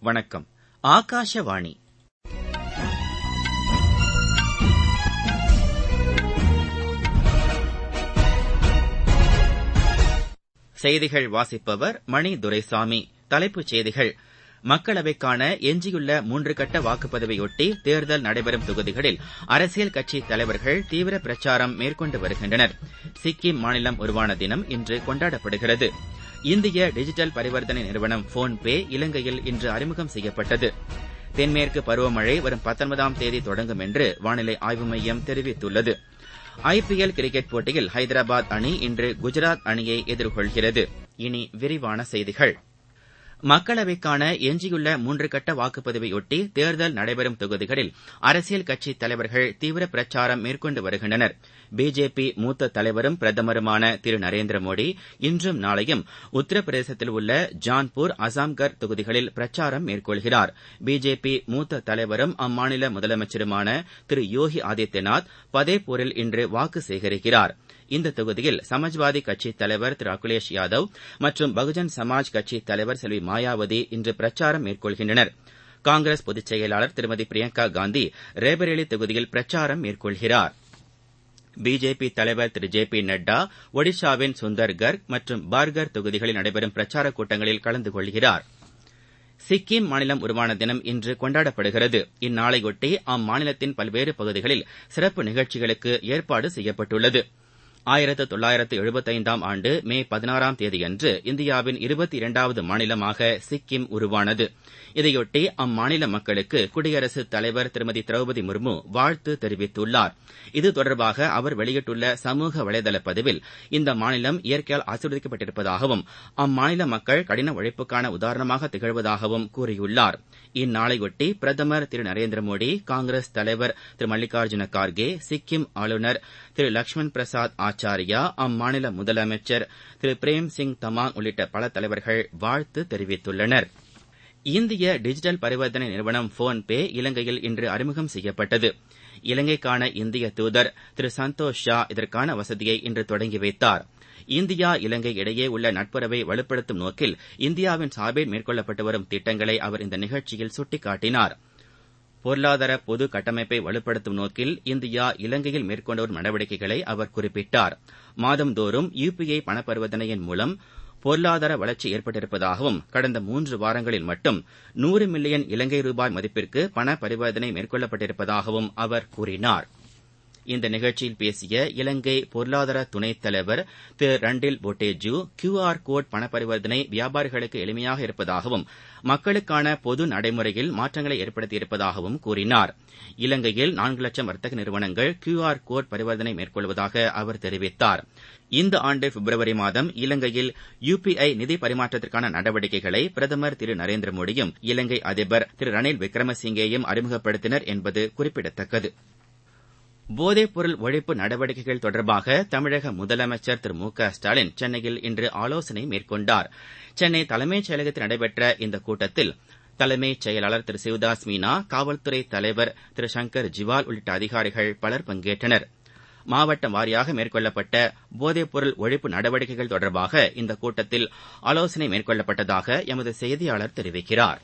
வணக்கம் ஆகாஷவாணி செய்திகள் வாசிப்பவர் மணி துரைசாமி தலைப்புச் செய்திகள் மக்களவைக்கான எஞ்சியுள்ள மூன்று கட்ட வாக்குப்பதிவையொட்டி தேர்தல் நடைபெறும் தொகுதிகளில் அரசியல் கட்சி தலைவர்கள் தீவிர பிரச்சாரம் மேற்கொண்டு வருகின்றனர் சிக்கிம் மாநிலம் உருவான தினம் இன்று கொண்டாடப்படுகிறது இந்திய டிஜிட்டல் பரிவர்த்தனை நிறுவனம் போன்பே இலங்கையில் இன்று அறிமுகம் செய்யப்பட்டது தென்மேற்கு பருவமழை வரும் பத்தொன்பதாம் தேதி தொடங்கும் என்று வானிலை ஆய்வு மையம் தெரிவித்துள்ளது ஐபிஎல் கிரிக்கெட் போட்டியில் ஹைதராபாத் அணி இன்று குஜராத் அணியை எதிர்கொள்கிறது இனி விரிவான செய்திகள் மக்களவைக்கான எஞ்சியுள்ள மூன்று கட்ட வாக்குப்பதிவையொட்டி தேர்தல் நடைபெறும் தொகுதிகளில் அரசியல் கட்சி தலைவர்கள் தீவிர பிரச்சாரம் மேற்கொண்டு வருகின்றனர் பிஜேபி மூத்த தலைவரும் பிரதமருமான திரு நரேந்திர மோடி இன்றும் நாளையும் உத்தரப்பிரதேசத்தில் உள்ள ஜான்பூர் அசாம்கர் தொகுதிகளில் பிரச்சாரம் மேற்கொள்கிறார் பிஜேபி மூத்த தலைவரும் அம்மாநில முதலமைச்சருமான திரு யோகி ஆதித்யநாத் பதேபூரில் இன்று வாக்கு சேகரிக்கிறார் இந்த தொகுதியில் சமாஜ்வாதி கட்சி தலைவர் திரு அகிலேஷ் யாதவ் மற்றும் பகுஜன் சமாஜ் கட்சி தலைவர் செல்வி மாயாவதி இன்று பிரச்சாரம் மேற்கொள்கின்றனர் காங்கிரஸ் பொதுச் செயலாளர் திருமதி பிரியங்கா காந்தி ரேபரேலி தொகுதியில் பிரச்சாரம் மேற்கொள்கிறார் பிஜேபி தலைவர் திரு ஜே பி நட்டா ஒடிஷாவின் சுந்தர்கர் மற்றும் பார்கர் தொகுதிகளில் நடைபெறும் பிரச்சாரக் கூட்டங்களில் கலந்து கொள்கிறார் சிக்கிம் மாநிலம் உருவான தினம் இன்று கொண்டாடப்படுகிறது இந்நாளையொட்டி அம்மாநிலத்தின் பல்வேறு பகுதிகளில் சிறப்பு நிகழ்ச்சிகளுக்கு ஏற்பாடு செய்யப்பட்டுள்ளது ஆயிரத்து தொள்ளாயிரத்து எழுபத்தைந்தாம் ஆண்டு மே பதினாறாம் தேதியன்று இந்தியாவின் இருபத்தி இரண்டாவது மாநிலமாக சிக்கிம் உருவானது இதையொட்டி அம்மாநில மக்களுக்கு குடியரசுத் தலைவர் திருமதி திரௌபதி முர்மு வாழ்த்து தெரிவித்துள்ளார் இது தொடர்பாக அவர் வெளியிட்டுள்ள சமூக வலைதள பதிவில் இந்த மாநிலம் இயற்கையால் ஆசீர்வதிக்கப்பட்டிருப்பதாகவும் அம்மாநில மக்கள் கடின உழைப்புக்கான உதாரணமாக திகழ்வதாகவும் கூறியுள்ளார் இந்நாளையொட்டி பிரதமர் திரு நரேந்திர மோடி காங்கிரஸ் தலைவர் திரு மல்லிகார்ஜுன கார்கே சிக்கிம் ஆளுநர் திரு லக்ஷ்மண் பிரசாத் ஆச்சாரியா அம்மாநில முதலமைச்சர் திரு பிரேம் சிங் தமாங் உள்ளிட்ட பல தலைவர்கள் வாழ்த்து தெரிவித்துள்ளனர் இந்திய டிஜிட்டல் பரிவர்த்தனை நிறுவனம் போன்பே இலங்கையில் இன்று அறிமுகம் செய்யப்பட்டது இலங்கைக்கான இந்திய தூதர் திரு சந்தோஷ் ஷா இதற்கான வசதியை இன்று தொடங்கி வைத்தார் இந்தியா இலங்கை இடையே உள்ள நட்புறவை வலுப்படுத்தும் நோக்கில் இந்தியாவின் சார்பில் மேற்கொள்ளப்பட்டு வரும் திட்டங்களை அவர் இந்த நிகழ்ச்சியில் சுட்டிக்காட்டினார் பொருளாதார பொது கட்டமைப்பை வலுப்படுத்தும் நோக்கில் இந்தியா இலங்கையில் மேற்கொண்டு வரும் நடவடிக்கைகளை அவர் குறிப்பிட்டார் மாதந்தோறும் யுபிஐ பணப்பரிவர்த்தனையின் மூலம் பொருளாதார வளர்ச்சி ஏற்பட்டிருப்பதாகவும் கடந்த மூன்று வாரங்களில் மட்டும் நூறு மில்லியன் இலங்கை ரூபாய் மதிப்பிற்கு பண பரிவர்த்தனை மேற்கொள்ளப்பட்டிருப்பதாகவும் அவர் கூறினார் இந்த நிகழ்ச்சியில் பேசிய இலங்கை பொருளாதார துணைத் தலைவர் திரு ரண்டில் போட்டேஜு கியூ ஆர் கோட் பணப்பரிவர்த்தனை வியாபாரிகளுக்கு எளிமையாக இருப்பதாகவும் மக்களுக்கான பொது நடைமுறையில் மாற்றங்களை ஏற்படுத்தியிருப்பதாகவும் கூறினார் இலங்கையில் நான்கு லட்சம் வர்த்தக நிறுவனங்கள் கியூ ஆர் கோட் பரிவர்த்தனை மேற்கொள்வதாக அவர் தெரிவித்தார் இந்த ஆண்டு பிப்ரவரி மாதம் இலங்கையில் யுபிஐ நிதி பரிமாற்றத்திற்கான நடவடிக்கைகளை பிரதமர் திரு நரேந்திர மோடியும் இலங்கை அதிபர் திரு ரணில் விக்ரமசிங்கேயும் அறிமுகப்படுத்தினர் என்பது குறிப்பிடத்தக்கது போதைப்பொருள் ஒழிப்பு நடவடிக்கைகள் தொடர்பாக தமிழக முதலமைச்சர் திரு மு க ஸ்டாலின் சென்னையில் இன்று ஆலோசனை மேற்கொண்டார் சென்னை தலைமைச் செயலகத்தில் நடைபெற்ற இந்த கூட்டத்தில் தலைமைச் செயலாளர் திரு சிவதாஸ் மீனா காவல்துறை தலைவர் திரு சங்கர் ஜிவால் உள்ளிட்ட அதிகாரிகள் பலர் பங்கேற்றனர் மாவட்டம் வாரியாக மேற்கொள்ளப்பட்ட போதைப்பொருள் ஒழிப்பு நடவடிக்கைகள் தொடர்பாக இந்த கூட்டத்தில் ஆலோசனை மேற்கொள்ளப்பட்டதாக எமது செய்தியாளர் தெரிவிக்கிறார்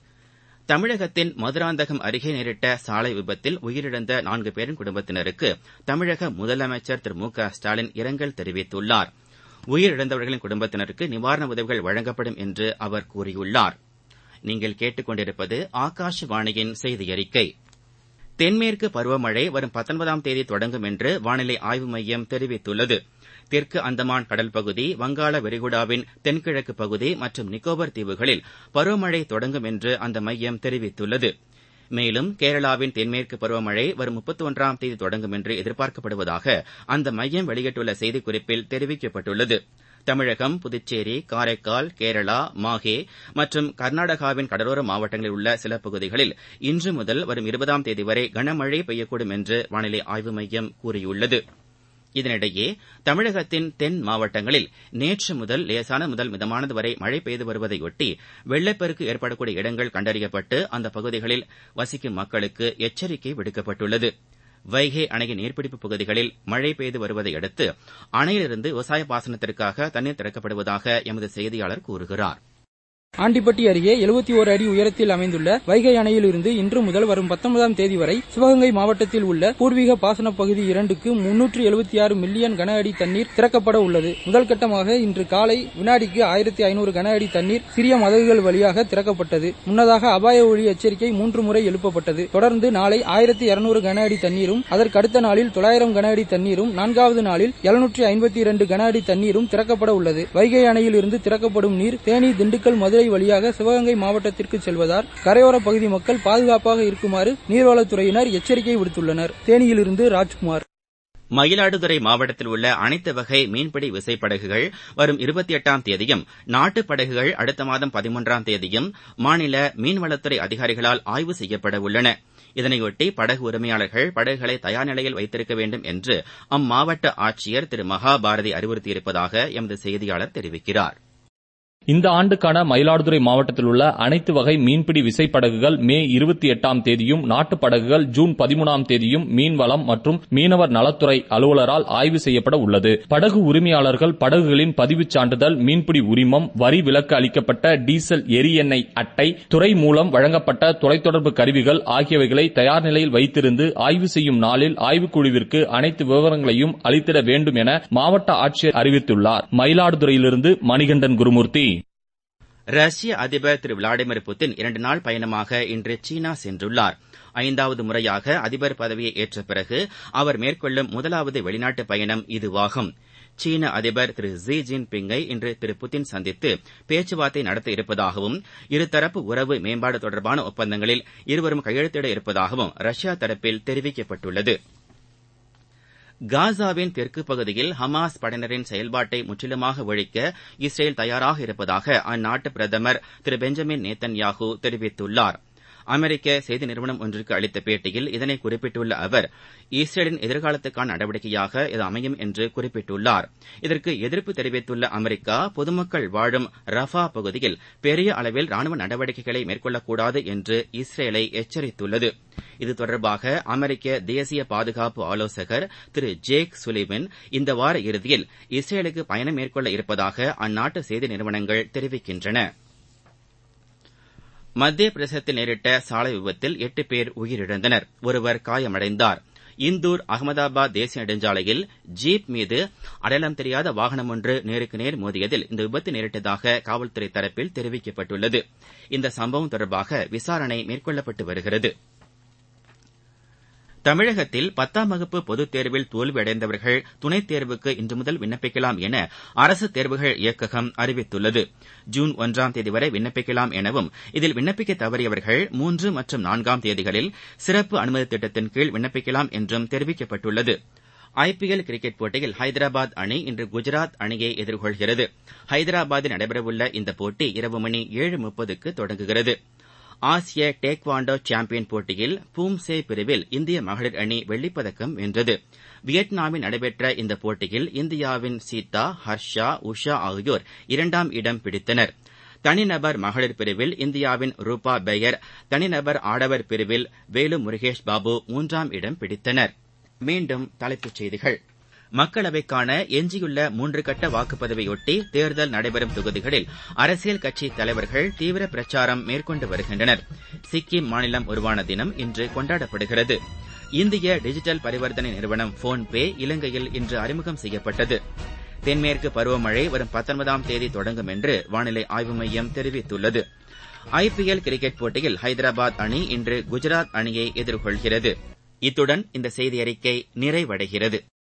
தமிழகத்தின் மதுராந்தகம் அருகே நேரிட்ட சாலை விபத்தில் உயிரிழந்த நான்கு பேரின் குடும்பத்தினருக்கு தமிழக முதலமைச்சர் திரு மு க ஸ்டாலின் இரங்கல் தெரிவித்துள்ளார் உயிரிழந்தவர்களின் குடும்பத்தினருக்கு நிவாரண உதவிகள் வழங்கப்படும் என்று அவர் கூறியுள்ளார் நீங்கள் கேட்டுக்கொண்டிருப்பது ஆகாஷவாணியின் செய்தி அறிக்கை தென்மேற்கு பருவமழை வரும் பத்தொன்பதாம் தேதி தொடங்கும் என்று வானிலை ஆய்வு மையம் தெரிவித்துள்ளது தெற்கு அந்தமான் கடல் பகுதி வங்காள விரிகுடாவின் தென்கிழக்கு பகுதி மற்றும் நிக்கோபர் தீவுகளில் பருவமழை தொடங்கும் என்று அந்த மையம் தெரிவித்துள்ளது மேலும் கேரளாவின் தென்மேற்கு பருவமழை வரும் முப்பத்தி ஒன்றாம் தேதி தொடங்கும் என்று எதிர்பார்க்கப்படுவதாக அந்த மையம் வெளியிட்டுள்ள செய்திக்குறிப்பில் தெரிவிக்கப்பட்டுள்ளது தமிழகம் புதுச்சேரி காரைக்கால் கேரளா மாஹே மற்றும் கர்நாடகாவின் கடலோர மாவட்டங்களில் உள்ள சில பகுதிகளில் இன்று முதல் வரும் இருபதாம் தேதி வரை கனமழை பெய்யக்கூடும் என்று வானிலை ஆய்வு மையம் கூறியுள்ளது இதனிடையே தமிழகத்தின் தென் மாவட்டங்களில் நேற்று முதல் லேசான முதல் மிதமானது வரை மழை பெய்து வருவதையொட்டி வெள்ளப்பெருக்கு ஏற்படக்கூடிய இடங்கள் கண்டறியப்பட்டு அந்த பகுதிகளில் வசிக்கும் மக்களுக்கு எச்சரிக்கை விடுக்கப்பட்டுள்ளது வைகை அணையின் நீர்பிடிப்பு பகுதிகளில் மழை பெய்து வருவதையடுத்து அணையிலிருந்து விவசாய பாசனத்திற்காக தண்ணீர் திறக்கப்படுவதாக எமது செய்தியாளர் கூறுகிறார் ஆண்டிப்பட்டி அருகே எழுபத்தி ஓரு அடி உயரத்தில் அமைந்துள்ள வைகை அணையில் இருந்து இன்று முதல் வரும் பத்தொன்பதாம் தேதி வரை சிவகங்கை மாவட்டத்தில் உள்ள பூர்வீக பாசன பகுதி இரண்டுக்கு முன்னூற்று எழுபத்தி ஆறு மில்லியன் கன அடி தண்ணீர் திறக்கப்பட உள்ளது முதல் கட்டமாக இன்று காலை வினாடிக்கு ஆயிரத்தி ஐநூறு கன அடி தண்ணீர் சிறிய மதகுகள் வழியாக திறக்கப்பட்டது முன்னதாக அபாய ஒளி எச்சரிக்கை மூன்று முறை எழுப்பப்பட்டது தொடர்ந்து நாளை ஆயிரத்தி இருநூறு கன அடி தண்ணீரும் அதற்கு அடுத்த நாளில் தொள்ளாயிரம் கன அடி தண்ணீரும் நான்காவது நாளில் எழுநூற்றி ஐம்பத்தி இரண்டு கன அடி தண்ணீரும் திறக்கப்பட உள்ளது வைகை அணையில் இருந்து திறக்கப்படும் நீர் தேனி திண்டுக்கல் மதுரை வழியாக சிவகங்கை மாவட்டத்திற்கு செல்வதால் கரையோர பகுதி மக்கள் பாதுகாப்பாக இருக்குமாறு நீர்வளத்துறையினர் எச்சரிக்கை விடுத்துள்ளனர் தேனியிலிருந்து ராஜ்குமார் மயிலாடுதுறை மாவட்டத்தில் உள்ள அனைத்து வகை மீன்பிடி விசைப்படகுகள் வரும் இருபத்தி எட்டாம் தேதியும் நாட்டுப் படகுகள் அடுத்த மாதம் பதிமூன்றாம் தேதியும் மாநில மீன்வளத்துறை அதிகாரிகளால் ஆய்வு செய்யப்பட உள்ளன இதனையொட்டி படகு உரிமையாளர்கள் படகுகளை தயார் நிலையில் வைத்திருக்க வேண்டும் என்று அம்மாவட்ட ஆட்சியர் திரு மகாபாரதி அறிவுறுத்தியிருப்பதாக எமது செய்தியாளர் தெரிவிக்கிறார் இந்த ஆண்டுக்கான மயிலாடுதுறை மாவட்டத்தில் உள்ள அனைத்து வகை மீன்பிடி விசைப்படகுகள் மே இருபத்தி எட்டாம் தேதியும் நாட்டுப் படகுகள் ஜூன் பதிமூணாம் தேதியும் மீன்வளம் மற்றும் மீனவர் நலத்துறை அலுவலரால் ஆய்வு செய்யப்பட உள்ளது படகு உரிமையாளர்கள் படகுகளின் பதிவுச் சான்றிதழ் மீன்பிடி உரிமம் வரி விலக்கு அளிக்கப்பட்ட டீசல் எரி எண்ணெய் அட்டை துறை மூலம் வழங்கப்பட்ட தொலைத்தொடர்பு கருவிகள் ஆகியவைகளை தயார் நிலையில் வைத்திருந்து ஆய்வு செய்யும் நாளில் ஆய்வுக்குழுவிற்கு அனைத்து விவரங்களையும் அளித்திட வேண்டும் என மாவட்ட ஆட்சியர் அறிவித்துள்ளார் மயிலாடுதுறையிலிருந்து மணிகண்டன் குருமூர்த்தி ரஷ்ய அதிபர் திரு விளாடிமிர் புட்டின் இரண்டு நாள் பயணமாக இன்று சீனா சென்றுள்ளார் ஐந்தாவது முறையாக அதிபர் பதவியை ஏற்ற பிறகு அவர் மேற்கொள்ளும் முதலாவது வெளிநாட்டு பயணம் இதுவாகும் சீன அதிபர் திரு ஜி ஜின் பிங்கை இன்று திரு புட்டின் சந்தித்து பேச்சுவார்த்தை நடத்த இருப்பதாகவும் இருதரப்பு உறவு மேம்பாடு தொடர்பான ஒப்பந்தங்களில் இருவரும் கையெழுத்திட இருப்பதாகவும் ரஷ்யா தரப்பில் தெரிவிக்கப்பட்டுள்ளது காசாவின் தெற்கு பகுதியில் ஹமாஸ் படையினரின் செயல்பாட்டை முற்றிலுமாக ஒழிக்க இஸ்ரேல் தயாராக இருப்பதாக அந்நாட்டு பிரதமர் திரு பெஞ்சமின் நேத்தன்யாகு தெரிவித்துள்ளார் அமெரிக்க செய்தி நிறுவனம் ஒன்றுக்கு அளித்த பேட்டியில் இதனை குறிப்பிட்டுள்ள அவர் இஸ்ரேலின் எதிர்காலத்துக்கான நடவடிக்கையாக இது அமையும் என்று குறிப்பிட்டுள்ளார் இதற்கு எதிர்ப்பு தெரிவித்துள்ள அமெரிக்கா பொதுமக்கள் வாழும் ரஃபா பகுதியில் பெரிய அளவில் ராணுவ நடவடிக்கைகளை மேற்கொள்ளக்கூடாது என்று இஸ்ரேலை எச்சரித்துள்ளது இது தொடர்பாக அமெரிக்க தேசிய பாதுகாப்பு ஆலோசகர் திரு ஜேக் சுலிவன் இந்த வார இறுதியில் இஸ்ரேலுக்கு பயணம் மேற்கொள்ள இருப்பதாக அந்நாட்டு செய்தி நிறுவனங்கள் தெரிவிக்கின்றன மத்திய பிரதேசத்தில் நேரிட்ட சாலை விபத்தில் எட்டு பேர் உயிரிழந்தனர் ஒருவர் காயமடைந்தார் இந்தூர் அகமதாபாத் தேசிய நெடுஞ்சாலையில் ஜீப் மீது அடையாளம் தெரியாத வாகனம் ஒன்று நேருக்கு நேர் மோதியதில் இந்த விபத்து நேரிட்டதாக காவல்துறை தரப்பில் தெரிவிக்கப்பட்டுள்ளது இந்த சம்பவம் தொடர்பாக விசாரணை மேற்கொள்ளப்பட்டு வருகிறது தமிழகத்தில் பத்தாம் வகுப்பு பொதுத் தேர்வில் தோல்வியடைந்தவர்கள் துணைத் தேர்வுக்கு இன்று முதல் விண்ணப்பிக்கலாம் என அரசு தேர்வுகள் இயக்ககம் அறிவித்துள்ளது ஜூன் ஒன்றாம் தேதி வரை விண்ணப்பிக்கலாம் எனவும் இதில் விண்ணப்பிக்க தவறியவர்கள் மூன்று மற்றும் நான்காம் தேதிகளில் சிறப்பு அனுமதி திட்டத்தின் கீழ் விண்ணப்பிக்கலாம் என்றும் தெரிவிக்கப்பட்டுள்ளது ஐபிஎல் கிரிக்கெட் போட்டியில் ஹைதராபாத் அணி இன்று குஜராத் அணியை எதிர்கொள்கிறது ஹைதராபாத்தில் நடைபெறவுள்ள இந்த போட்டி இரவு மணி ஏழு முப்பதுக்கு தொடங்குகிறது ஆசிய டேக்வாண்டோ சாம்பியன் போட்டியில் பூம்சே பிரிவில் இந்திய மகளிர் அணி வெள்ளிப்பதக்கம் வென்றது வியட்நாமில் நடைபெற்ற இந்த போட்டியில் இந்தியாவின் சீதா ஹர்ஷா உஷா ஆகியோர் இரண்டாம் இடம் பிடித்தனர் தனிநபர் மகளிர் பிரிவில் இந்தியாவின் ரூபா பெயர் தனிநபர் ஆடவர் பிரிவில் வேலு முருகேஷ் பாபு மூன்றாம் இடம் பிடித்தனர் மீண்டும் தலைப்புச் செய்திகள் மக்களவைக்கான எஞ்சியுள்ள மூன்று கட்ட வாக்குப்பதிவையொட்டி தேர்தல் நடைபெறும் தொகுதிகளில் அரசியல் கட்சி தலைவர்கள் தீவிர பிரச்சாரம் மேற்கொண்டு வருகின்றனர் சிக்கிம் மாநிலம் உருவான தினம் இன்று கொண்டாடப்படுகிறது இந்திய டிஜிட்டல் பரிவர்த்தனை நிறுவனம் போன்பே இலங்கையில் இன்று அறிமுகம் செய்யப்பட்டது தென்மேற்கு பருவமழை வரும் பத்தொன்பதாம் தேதி தொடங்கும் என்று வானிலை ஆய்வு மையம் தெரிவித்துள்ளது ஐபிஎல் கிரிக்கெட் போட்டியில் ஹைதராபாத் அணி இன்று குஜராத் அணியை எதிர்கொள்கிறது இத்துடன் இந்த செய்தி அறிக்கை நிறைவடைகிறது